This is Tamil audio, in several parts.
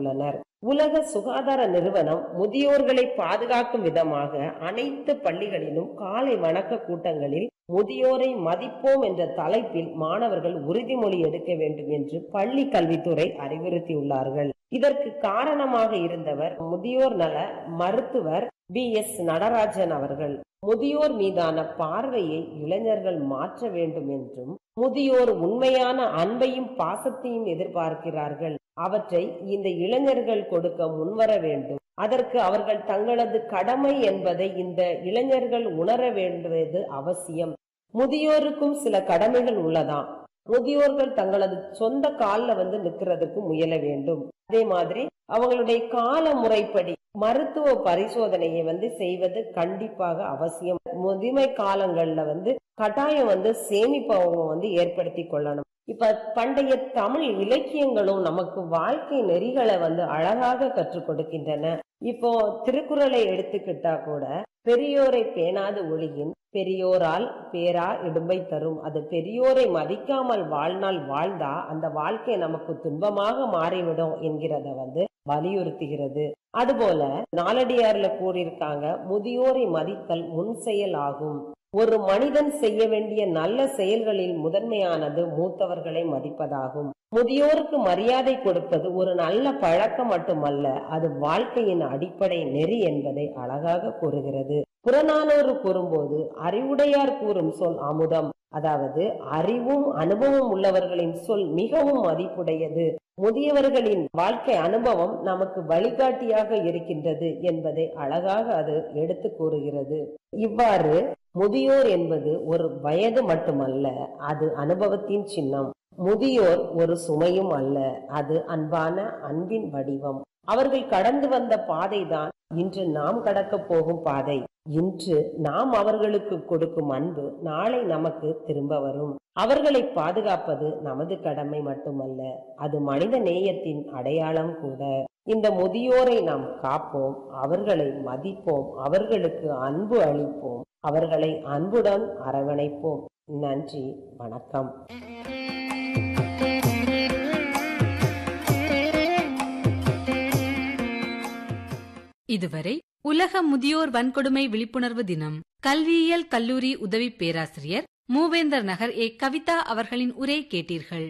தெரிவித்துள்ளனர் உலக சுகாதார நிறுவனம் முதியோர்களை பாதுகாக்கும் விதமாக அனைத்து பள்ளிகளிலும் காலை வணக்க கூட்டங்களில் முதியோரை மதிப்போம் என்ற தலைப்பில் மாணவர்கள் உறுதிமொழி எடுக்க வேண்டும் என்று பள்ளி கல்வித்துறை அறிவுறுத்தியுள்ளார்கள் இதற்கு காரணமாக இருந்தவர் முதியோர் நல மருத்துவர் பி எஸ் நடராஜன் அவர்கள் முதியோர் மீதான பார்வையை இளைஞர்கள் மாற்ற வேண்டும் என்றும் முதியோர் உண்மையான அன்பையும் பாசத்தையும் எதிர்பார்க்கிறார்கள் அவற்றை இந்த இளைஞர்கள் கொடுக்க முன்வர வேண்டும் அதற்கு அவர்கள் தங்களது கடமை என்பதை இந்த இளைஞர்கள் உணர வேண்டுவது அவசியம் முதியோருக்கும் சில கடமைகள் உள்ளதாம் முதியோர்கள் தங்களது சொந்த கால்ல வந்து நிக்கிறதுக்கு முயல வேண்டும் அதே மாதிரி அவங்களுடைய கால முறைப்படி மருத்துவ பரிசோதனையை வந்து செய்வது கண்டிப்பாக அவசியம் முதுமை காலங்கள்ல வந்து கட்டாயம் வந்து சேமிப்பு அவங்க வந்து ஏற்படுத்தி கொள்ளணும் இப்ப பண்டைய தமிழ் இலக்கியங்களும் நமக்கு வாழ்க்கை நெறிகளை வந்து அழகாக கற்றுக் கொடுக்கின்றன இப்போ திருக்குறளை எடுத்துக்கிட்டா கூட பெரியோரை பேணாது ஒளியின் பெரியோரால் பேரா இடும்பை தரும் அது பெரியோரை மதிக்காமல் வாழ்நாள் வாழ்ந்தா அந்த வாழ்க்கை நமக்கு துன்பமாக மாறிவிடும் என்கிறத வந்து வலியுறுத்துகிறது அதுபோல நாலடியார்ல கூறியிருக்காங்க முதியோரை மதித்தல் முன் செயல் ஆகும் ஒரு மனிதன் செய்ய வேண்டிய நல்ல செயல்களில் முதன்மையானது மூத்தவர்களை மதிப்பதாகும் முதியோருக்கு மரியாதை கொடுப்பது ஒரு நல்ல பழக்கம் மட்டுமல்ல அது வாழ்க்கையின் அடிப்படை நெறி என்பதை அழகாக கூறுகிறது புறநானூறு கூறும்போது அறிவுடையார் கூறும் சொல் அமுதம் அதாவது அறிவும் அனுபவம் உள்ளவர்களின் சொல் மிகவும் மதிப்புடையது முதியவர்களின் வாழ்க்கை அனுபவம் நமக்கு வழிகாட்டியாக இருக்கின்றது என்பதை அழகாக அது எடுத்து கூறுகிறது இவ்வாறு முதியோர் என்பது ஒரு வயது மட்டுமல்ல அது அனுபவத்தின் சின்னம் முதியோர் ஒரு சுமையும் அல்ல அது அன்பான அன்பின் வடிவம் அவர்கள் கடந்து வந்த பாதைதான் இன்று நாம் கடக்க போகும் பாதை இன்று நாம் அவர்களுக்கு கொடுக்கும் அன்பு நாளை நமக்கு திரும்ப வரும் அவர்களை பாதுகாப்பது நமது கடமை மட்டுமல்ல அது மனித நேயத்தின் அடையாளம் கூட இந்த முதியோரை நாம் காப்போம் அவர்களை மதிப்போம் அவர்களுக்கு அன்பு அளிப்போம் அவர்களை அன்புடன் அரவணைப்போம் நன்றி வணக்கம் இதுவரை உலக முதியோர் வன்கொடுமை விழிப்புணர்வு தினம் கல்வியியல் கல்லூரி உதவி பேராசிரியர் மூவேந்தர் நகர் ஏ கவிதா அவர்களின் உரை கேட்டீர்கள்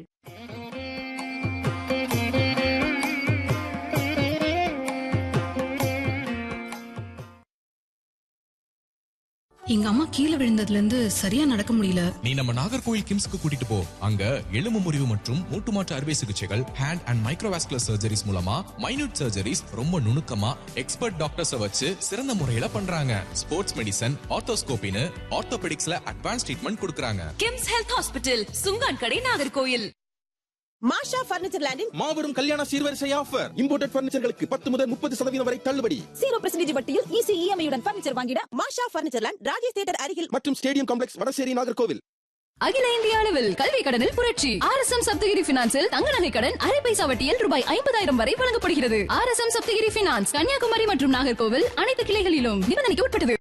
எங்க அம்மா கீழே விழுந்ததுல இருந்து சரியா நடக்க முடியல நீ நம்ம நாகர்கோவில் கிம்ஸ்க்கு கூட்டிட்டு போ அங்க எலும்பு முறிவு மற்றும் மூட்டு மாற்று அறுவை சிகிச்சைகள் ஹேண்ட் அண்ட் மைக்ரோவாஸ்குலர் சர்ஜரிஸ் மூலமா மைனூட் சர்ஜரிஸ் ரொம்ப நுணுக்கமா எக்ஸ்பர்ட் டாக்டர்ஸ வச்சு சிறந்த முறையில பண்றாங்க ஸ்போர்ட்ஸ் மெடிசன் ஆர்த்தோஸ்கோபின்னு ஆர்த்தோபெடிக்ஸ்ல அட்வான்ஸ் ட்ரீட்மெண்ட் கொடுக்கறாங்க கிம்ஸ் ஹெல்த் ஹாஸ்பிட்டல் சுங்கான் கடை நாகர்கோயில் மாஷா பர்னிச்சர் லேண்டில் மாபெரும் கல்யாண சீர்வரிசை ஆஃபர் இம்போர்ட்டட் பர்னிச்சர்களுக்கு பத்து முதல் முப்பது சதவீதம் வரை தள்ளுபடி ஜீரோ பர்சன்டேஜ் வட்டியில் ஈஸி இஎம்ஐயுடன் பர்னிச்சர் வாங்கிட Masha furniture land Rajesh theatre அருகில் மற்றும் ஸ்டேடியம் காம்ப்ளெக்ஸ் வடசேரி நாகர்கோவில் அகில இந்திய அளவில் கல்வி கடனில் புரட்சி ஆர் எஸ் எம் சப்தகிரி பினான்சில் தங்க நகை கடன் அரை பைசா வட்டியில் ரூபாய் ஐம்பதாயிரம் வரை வழங்கப்படுகிறது R S M Saptagiri finance Kanyakumari மற்றும் நாகர்கோவில் அனைத்து கிளைகளிலும் நிபந்தனைக்கு உட்பட்டது